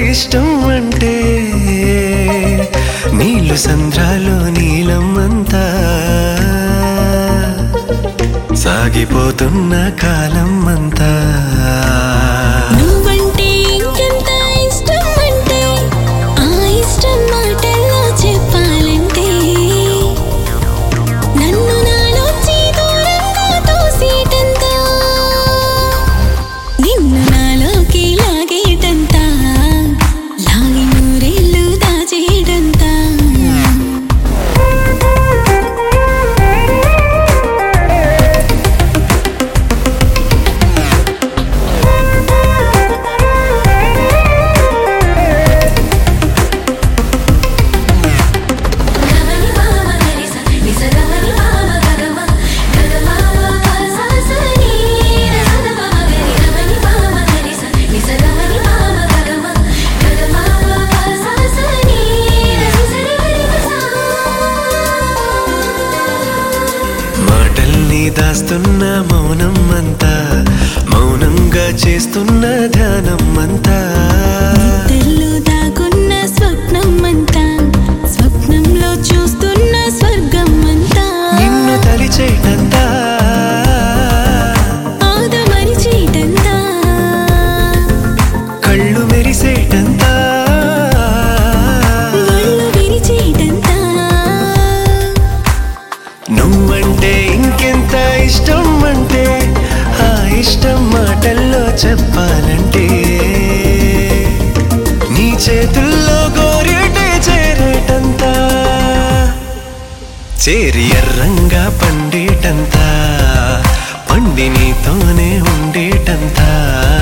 ఇష్టం అంటే నీళ్ళు సంద్రాలు నీలం అంతా సాగిపోతున్న కాలం అంతా నువ్వంటే ఇంకెంత ఇష్టం అంటే ఆ ఇష్టం మాటల్లో చెప్పాలంటే నన్ను నాలోంచి దూరంగా తోసేటంత నిన్ను నాలోకి లాగేటంత లాగి నూరేళ్ళు దాచేటంత మాటల్ని దాస్తున్న మౌనం అంతా మౌనంగా చేస్తున్న ధ్యానం అంతా తెల్లు దాగున్న స్వప్నం అంతా స్వప్నంలో చూస్తున్న స్వర్గం అంతా నిన్ను తలిచేటంతా ఆదమరిచేటంతా కళ్ళు మెరిసేటంతా ఒళ్ళు విరిచేటంతా నువ్వంటే ఇంకెంత ఇష్టం అంటే ఆ ఇష్టం మాటల్లో చెప్పాలంటే నీ చేతుల్లో గోరేటే చేరేటంతా చేరి ఎర్రంగా పండేటంతా పండి నీతోనే ఉండేటంతా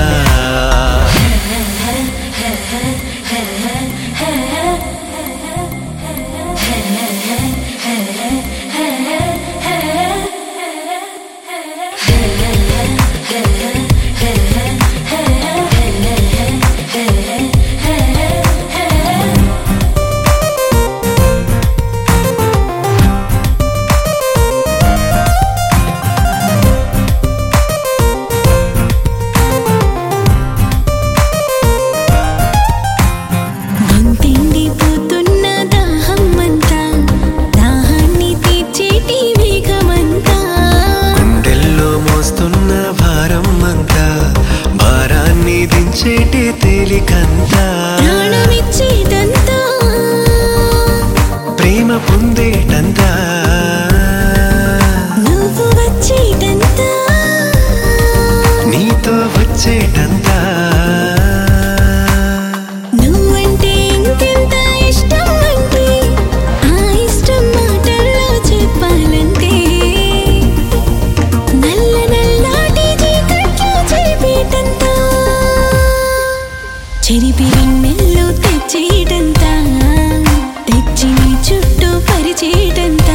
గొంతెండి పోతున్న దాహం అంతా దాహాన్ని తీర్చేటి వేగమంతా గుండెల్లో మోస్తున్న భారం అంతా భారాన్ని దించేటి తేలికంతా ప్రాణమిచ్చేటంతా ప్రేమ పొందేటంతా నువ్వు వచ్చేటంతా నీతో వచ్చేటంతా నువ్వంటే ఇంకెంత ఇష్టం అంటే ఆ ఇష్టం మాటల్లో చెప్పాలంటే నల్ల నల్లాటి చీకట్లో చెరిపేటంతా చెరిపి వెన్నెల్లో తెచ్చేటంతా తెచ్చి నీ చుట్టూ పరిచేటంతా